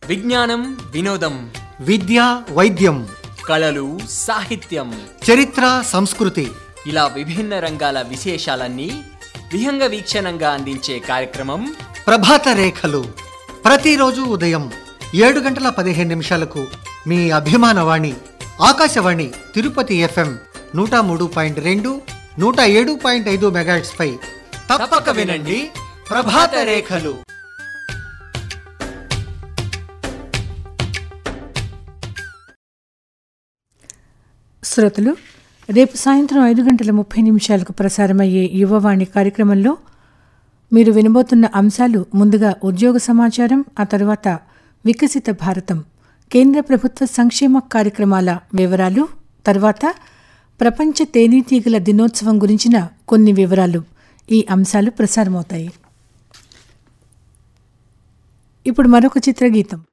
విజ్ఞానం వినోదం విద్య వైద్యం కళలు సాహిత్యం చరిత్ర సంస్కృతి ఇలా విభిన్న రంగాల విశేషాలన్నీ విహంగ వీక్షణంగా అందించే కార్యక్రమం ప్రభాత రేఖలు ప్రతిరోజు ఉదయం ఏడు గంటల పదిహేను నిమిషాలకు మీ అభిమాన వాణి ఆకాశవాణి తిరుపతి ఎఫ్ఎం నూట మూడు పాయింట్ రెండు నూట ఏడు పాయింట్ ఐదు మెగాట్స్ పై తప్పక వినండి ప్రభాత రేఖలు శ్రోతలు రేపు సాయంత్రం ఐదు గంటల ముప్పై నిమిషాలకు ప్రసారమయ్యే యువవాణి కార్యక్రమంలో మీరు వినబోతున్న అంశాలు ముందుగా ఉద్యోగ సమాచారం ఆ తర్వాత వికసిత భారతం కేంద్ర ప్రభుత్వ సంక్షేమ కార్యక్రమాల వివరాలు తర్వాత ప్రపంచ తేనీటీగల దినోత్సవం గురించిన కొన్ని వివరాలు ఈ అంశాలు ప్రసారమవుతాయి ఇప్పుడు మరొక చిత్రగీతం